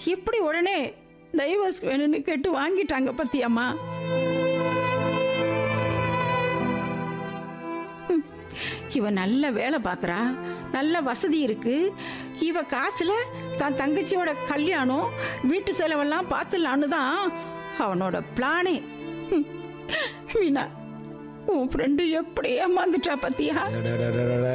எப்படி உடனே டைவர்ஸ் வேணும்னு கேட்டு வாங்கிட்டாங்க பத்தியம்மா ஹம், இவ நல்ல வேலை பார்க்குறா நல்ல வசதி இருக்கு இவ காசுல தன் தங்கச்சியோட கல்யாணம் வீட்டு செலவெல்லாம் பார்த்துலான்னு தான் அவனோட பிளானே ஹம், மீனா உன் ஃப்ரெண்டு எப்படி ஏமாந்துட்டா பத்தியா அடடடடட.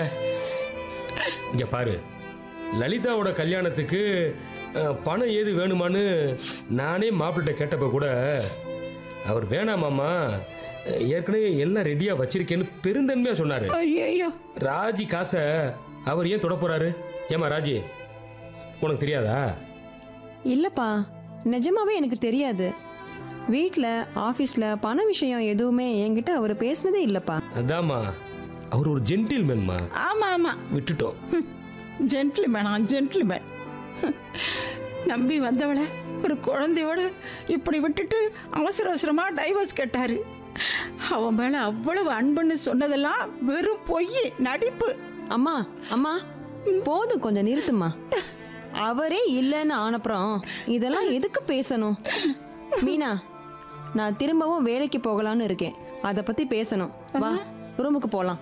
இங்க பாரு லலிதாவோட கல்யாணத்துக்கு அஹ், பணம் ஏது வேணுமான்னு நானே மாப்பிள்கிட்ட கேட்டப்ப கூட அவர் வேணாமாம்மா அஹ், ஏற்கனவே எல்லாம் ரெடியா வச்சிருக்கேன்னு பெருந்தன்மையா சொன்னாரு ஐயோ ராஜி காசை அவர் ஏன் தொட போறாரு ஏமா ராஜி உனக்கு தெரியாதா இல்லப்பா நிஜமாவே எனக்கு தெரியாது வீட்டில் ஆஃபீஸில் பண விஷயம் எதுவுமே என்கிட்ட அவர் பேசினதே இல்லைப்பா அதாம்மா அவர் ஒரு ஜென்டில்மேன்மா ஆமா ஆமா விட்டுட்டோம் ஜென்டில்மேனா ஜென்டில்மேன் நம்பி வந்தவளை ஒரு குழந்தையோட இப்படி விட்டுட்டு அவசர அவசரமா டைவர்ஸ் கேட்டாரு அவன் மேல அவ்வளவு அன்புன்னு சொன்னதெல்லாம் வெறும் பொய் நடிப்பு அம்மா அம்மா போதும் கொஞ்சம் நிறுத்துமா அவரே இல்லைன்னு ஆனப்புறம் இதெல்லாம் எதுக்கு பேசணும் மீனா நான் திரும்பவும் வேலைக்கு போகலான்னு இருக்கேன் அதை பத்தி பேசணும் வா ரூமுக்கு போலாம்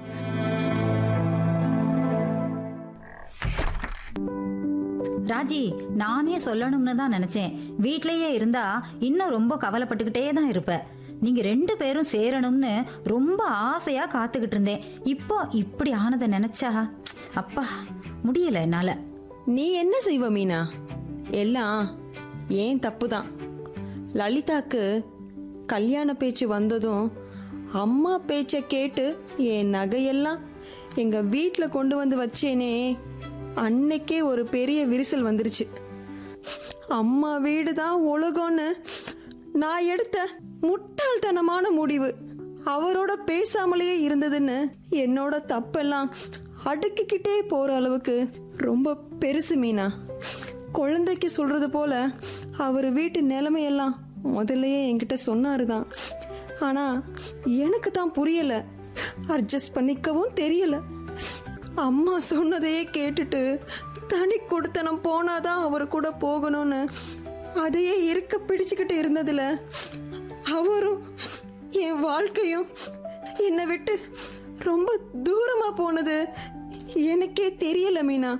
ராஜி நானே சொல்லணும்னு தான் நினைச்சேன் வீட்லயே இருந்தா இன்னும் ரொம்ப கவலைப்பட்டுக்கிட்டே தான் இருப்ப நீங்க ரெண்டு பேரும் சேரணும்னு ரொம்ப ஆசையா காத்துக்கிட்டு இருந்தேன் இப்போ இப்படி ஆனதை நினைச்சா அப்பா முடியல என்னால நீ என்ன செய்வ மீனா எல்லாம் ஏன் தப்பு தான் லலிதாக்கு கல்யாண பேச்சு வந்ததும் அம்மா பேச்சை கேட்டு என் நகையெல்லாம் எங்க வீட்டில் கொண்டு வந்து வச்சேனே அன்னைக்கே ஒரு பெரிய விரிசல் வந்துருச்சு அம்மா வீடு தான் உலகம்னு நான் எடுத்த முட்டாள்தனமான முடிவு அவரோட பேசாமலேயே இருந்ததுன்னு என்னோட தப்பெல்லாம் அடுக்கிக்கிட்டே போற அளவுக்கு ரொம்ப பெருசு மீனா குழந்தைக்கு சொல்றது போல அவர் வீட்டு நிலைமையெல்லாம் முதல்லயே என்கிட்ட சொன்னாரு தான் ஆனா எனக்கு தான் புரியல அட்ஜஸ்ட் பண்ணிக்கவும் தெரியல அம்மா சொன்னதையே கேட்டுட்டு தனி கொடுத்தனம் போனாதான் அவர் கூட போகணும்னு அதையே இருக்க பிடிச்சுக்கிட்டு இருந்ததுல அவரும் என் வாழ்க்கையும் என்னை விட்டு ரொம்ப தூரமா போனது எனக்கே தெரியல மீனா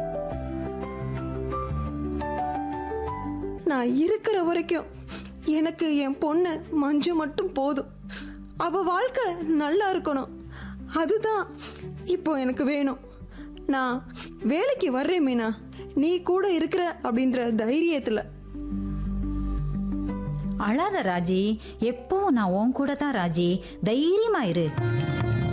நான் இருக்கிற வரைக்கும் எனக்கு என் பொண்ணு மஞ்சு மட்டும் போதும் அவ வாழ்க்கை நல்லா இருக்கணும் அதுதான் இப்போ எனக்கு வேணும் நான் வேலைக்கு வர்றேன் மீனா நீ கூட இருக்கிற அப்படின்ற தைரியத்துல அழாத ராஜி எப்பவும் நான் உன் கூட தான் ராஜி தைரியமா இரு